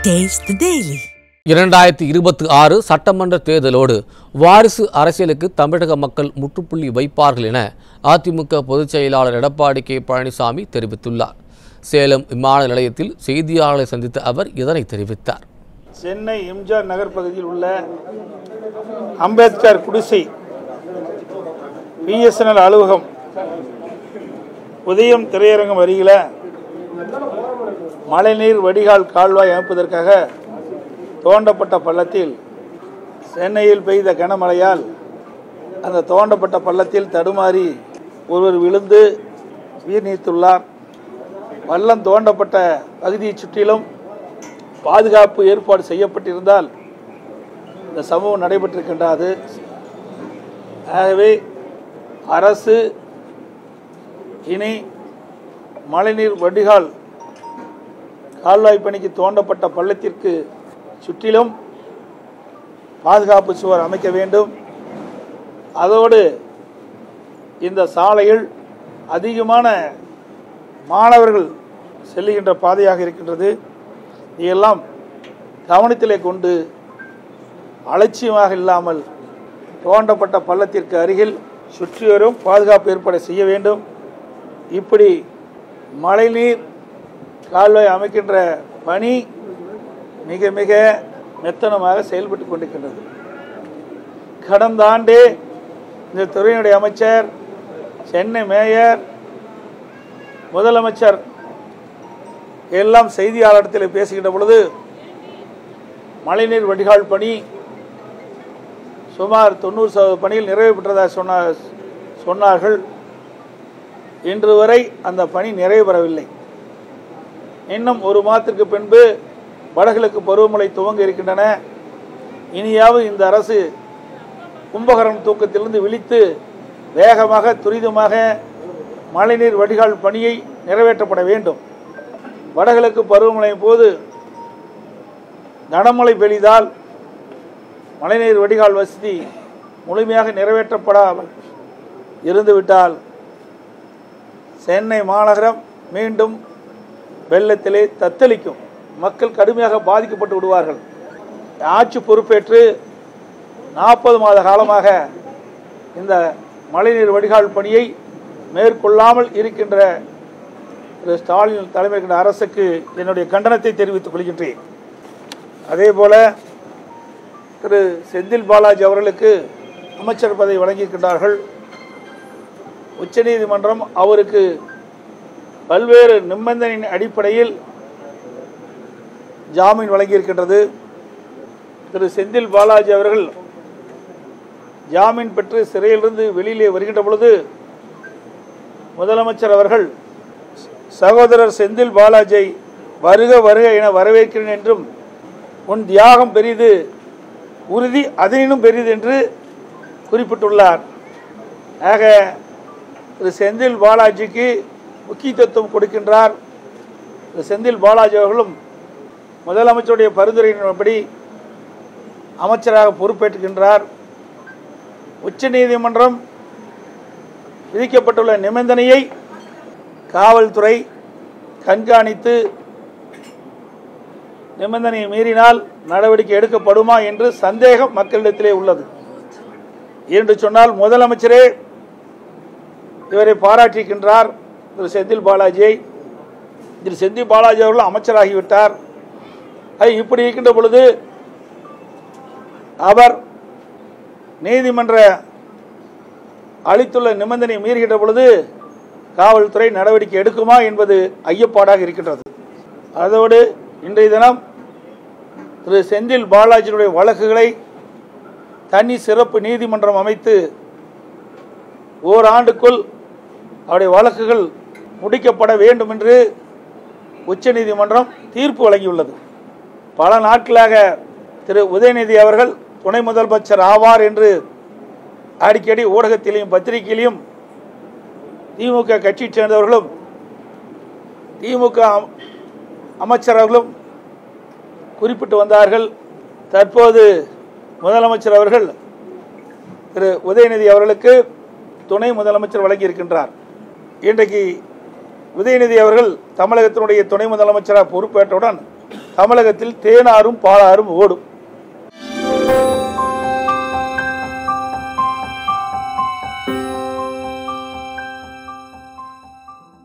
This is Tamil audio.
Taste the Daily. இரண்டாயிரத்தி இருபத்தி ஆறு சட்டமன்ற தேர்தலோடு வாரிசு அரசியலுக்கு தமிழக மக்கள் முற்றுப்புள்ளி வைப்பார்கள் என அதிமுக பொதுச் செயலாளர் எடப்பாடி கே பழனிசாமி தெரிவித்துள்ளார் சேலம் விமான நிலையத்தில் செய்தியாளர்களை சந்தித்த அவர் இதனை தெரிவித்தார் சென்னை எம்ஜிஆர் நகர் பகுதியில் உள்ள அம்பேத்கர் குடிசை பிஎஸ்என்எல் அலுவலகம் உதயம் திரையரங்கம் அருகில மழைநீர் வடிகால் கால்வாய் அமைப்பதற்காக தோண்டப்பட்ட பள்ளத்தில் சென்னையில் பெய்த கனமழையால் அந்த தோண்டப்பட்ட பள்ளத்தில் தடுமாறி ஒருவர் விழுந்து உயிர் நீத்துள்ளார் பள்ளம் தோண்டப்பட்ட பகுதியைச் சுற்றிலும் பாதுகாப்பு ஏற்பாடு செய்யப்பட்டிருந்தால் இந்த சம்பவம் நடைபெற்றிருக்கின்றது ஆகவே அரசு இனி மழைநீர் வடிகால் கால்வாய் பணிக்கு தோண்டப்பட்ட பள்ளத்திற்கு சுற்றிலும் பாதுகாப்பு சுவர் அமைக்க வேண்டும் அதோடு இந்த சாலையில் அதிகமான மாணவர்கள் செல்லுகின்ற பாதையாக இருக்கின்றது இதையெல்லாம் கவனத்திலே கொண்டு அலட்சியமாக இல்லாமல் தோண்டப்பட்ட பள்ளத்திற்கு அருகில் சுற்றியோரும் பாதுகாப்பு ஏற்பாடு செய்ய வேண்டும் இப்படி மழைநீர் கால்வாய் அமைக்கின்ற பணி மிக மிக மெத்தனமாக செயல்பட்டு கொண்டிருக்கின்றது கடந்த ஆண்டே இந்த துறையினுடைய அமைச்சர் சென்னை மேயர் முதலமைச்சர் எல்லாம் செய்தியாளரிடத்தில் பேசுகின்ற பொழுது மழைநீர் வடிகால் பணி சுமார் தொண்ணூறு சதவீத பணியில் நிறைவு பெற்றதாக சொன்ன சொன்னார்கள் இன்று வரை அந்த பணி நிறைவு பெறவில்லை இன்னும் ஒரு மாதத்திற்கு பின்பு வடகிழக்கு பருவமழை துவங்க இருக்கின்றன இனியாவது இந்த அரசு கும்பகரம் தூக்கத்திலிருந்து விழித்து வேகமாக துரிதமாக மழைநீர் வடிகால் பணியை நிறைவேற்றப்பட வேண்டும் வடகிழக்கு பருவமழையின் போது கனமழை பெய்தால் மழைநீர் வடிகால் வசதி முழுமையாக நிறைவேற்றப்படாமல் இருந்துவிட்டால் சென்னை மாநகரம் மீண்டும் வெள்ளத்திலே தத்தளிக்கும் மக்கள் கடுமையாக பாதிக்கப்பட்டு விடுவார்கள் ஆட்சி பொறுப்பேற்று நாற்பது மாத காலமாக இந்த மழைநீர் வடிகால் பணியை மேற்கொள்ளாமல் இருக்கின்ற திரு ஸ்டாலின் தலைமை கொண்ட அரசுக்கு என்னுடைய கண்டனத்தை தெரிவித்துக் கொள்கின்றேன் அதே போல திரு செந்தில் பாலாஜி அவர்களுக்கு அமைச்சர் பதவி வழங்கியிருக்கின்றார்கள் உச்சநீதிமன்றம் அவருக்கு பல்வேறு நிபந்தனையின் அடிப்படையில் ஜாமீன் வழங்கியிருக்கின்றது திரு செந்தில் பாலாஜி அவர்கள் ஜாமீன் பெற்று சிறையிலிருந்து வெளியிலே வருகின்ற பொழுது முதலமைச்சர் அவர்கள் சகோதரர் செந்தில் பாலாஜியை வருக வருக என வரவேற்கிறேன் என்றும் உன் தியாகம் பெரிது உறுதி அதனினும் பெரிது என்று குறிப்பிட்டுள்ளார் ஆக திரு செந்தில் பாலாஜிக்கு முக்கியத்துவம் கொடுக்கின்றார் திரு செந்தில் பாலாஜி அவர்களும் முதலமைச்சருடைய பரிந்துரையின்படி அமைச்சராக பொறுப்பேற்றுகின்றார் உச்சநீதிமன்றம் விதிக்கப்பட்டுள்ள நிபந்தனையை காவல்துறை கண்காணித்து நிபந்தனையை மீறினால் நடவடிக்கை எடுக்கப்படுமா என்று சந்தேகம் மக்களிடத்திலே உள்ளது என்று சொன்னால் முதலமைச்சரே இவரை பாராட்டியிருக்கின்றார் திரு செந்தில் பாலாஜியை திரு செந்தில் பாலாஜி அவர்கள் அமைச்சராகிவிட்டார் அது இப்படி இருக்கின்ற பொழுது அவர் நீதிமன்ற அளித்துள்ள நிபந்தனை மீறுகின்ற பொழுது காவல்துறை நடவடிக்கை எடுக்குமா என்பது ஐயப்பாடாக இருக்கின்றது அதோடு இன்றைய தினம் திரு செந்தில் பாலாஜியினுடைய வழக்குகளை தனி சிறப்பு நீதிமன்றம் அமைத்து ஓராண்டுக்குள் அவருடைய வழக்குகள் முடிக்கப்பட வேண்டும் என்று உச்சநீதிமன்றம் தீர்ப்பு வழங்கியுள்ளது பல நாட்களாக திரு உதயநிதி அவர்கள் துணை முதலமைச்சர் ஆவார் என்று அடிக்கடி ஊடகத்திலையும் பத்திரிகையிலையும் திமுக கட்சியைச் சேர்ந்தவர்களும் திமுக அம்- அமைச்சர்களும் குறிப்பிட்டு வந்தார்கள் தற்போது முதலமைச்சர் அவர்கள் திரு உதயநிதி அவர்களுக்கு துணை முதலமைச்சர் வழங்கியிருக்கின்றார் இன்றைக்கு உதயநிதி அவர்கள் தமிழகத்தினுடைய துணை முதலமைச்சராக பொறுப்பேற்றவுடன் தமிழகத்தில் தேனாரும் பாலாறும் ஓடும்